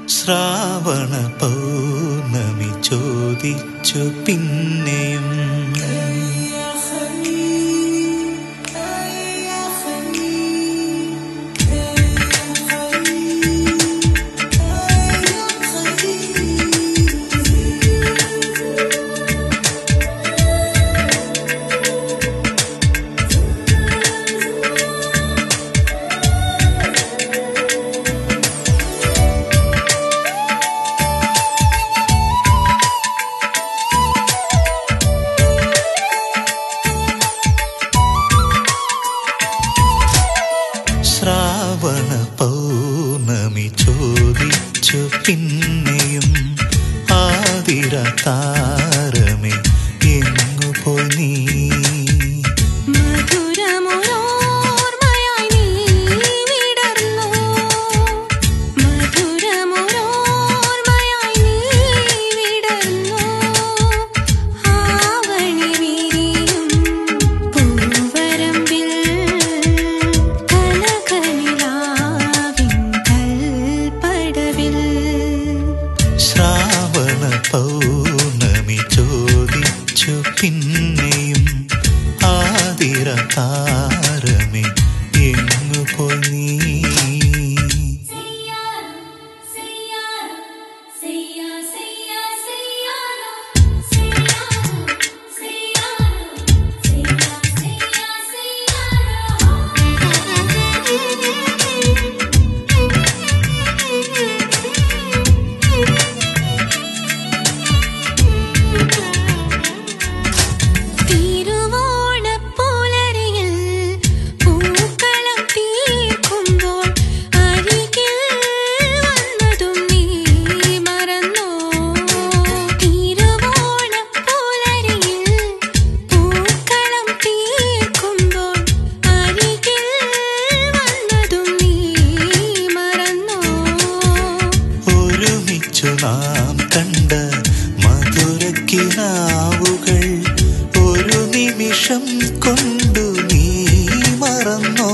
ശ്രാവണ പൗർണമി ചോദിച്ചു പിന്നെയും ശ്രാവണ പൗർണമി ചോദിച്ചു പിന്നെയും ആതിര താരമേ എങ്ങു പോയി നീ മധുരമൊരോർമ്മയായി നീ വിടർന്നു മധുരമൊരോർമ്മയായി നീ വിടർന്നു ആവണി വിരിയും പൂവരമ്പിൽ കനകനിലാവിൻ കൽപ്പടവിൽ ശ്രാവണ പൗർണമി ചോദിച്ചു പിന്നെയും ആതിര താരമേ എങ്ങു പോയി നീ തിരുവോണപ്പുലരിയിൽ പൂക്കളം തീർക്കുമ്പോൾ അരികിൽ വന്നതും നീ മറന്നോ തിരുവോണപ്പുലരിയിൽ പൂക്കളം തീർക്കുമ്പോൾ അരികിൽ വന്നതും നീ മറന്നോ ഒരുമിച്ചു നാം കണ്ട മധുരക്കിനാവുകൾ ഒരു നിമിഷം കൊണ്ടു നീ മറന്നോ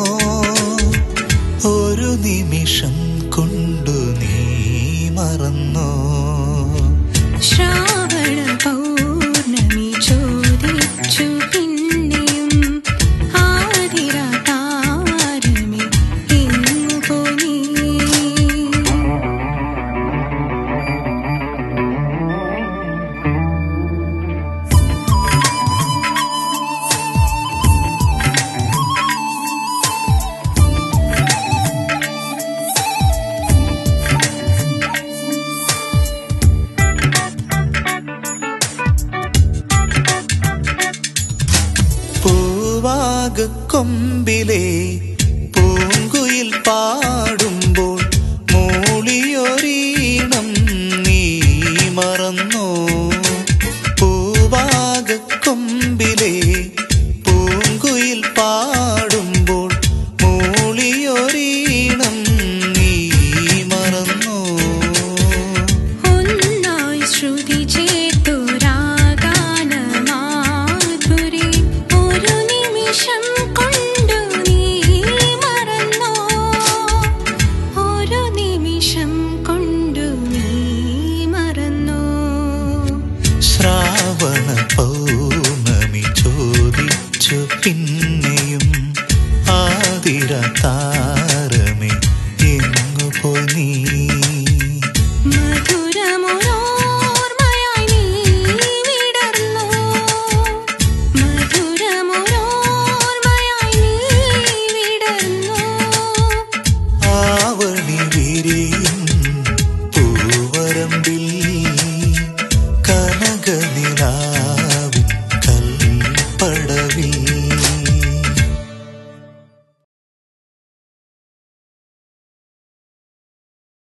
ഒരു നിമിഷം കൊണ്ടു നീ മറന്നോ ശ്രാവണ പൗർണമി ചോദിച്ചു പിന്നെയും ആതിര താരമേ എങ്ങു പോയി പൂവാകക്കൊമ്പിലെ പൂങ്കുയിൽ പാടുമ്പോൾ മൂളിയൊരീണം നീ മറന്നോ പൂവാകക്കൊമ്പിലെ പൂങ്കുയിൽ പാടുമ്പോൾ മൂളിയൊരീണം നീ മറന്നോ ഒന്നായി ശ്രുതി ചേർത്തു രാഗാനമാധുരി ഒരു നിമിഷം കൊണ്ടു നീ മറന്നോ ഒരു നിമിഷം കൊണ്ടു നീ മറന്നോ ശ്രാവണ പൗർണമി ചോദിച്ചു പിന്നെയും ആതിര താരമേ എങ്ങു പോയി നീ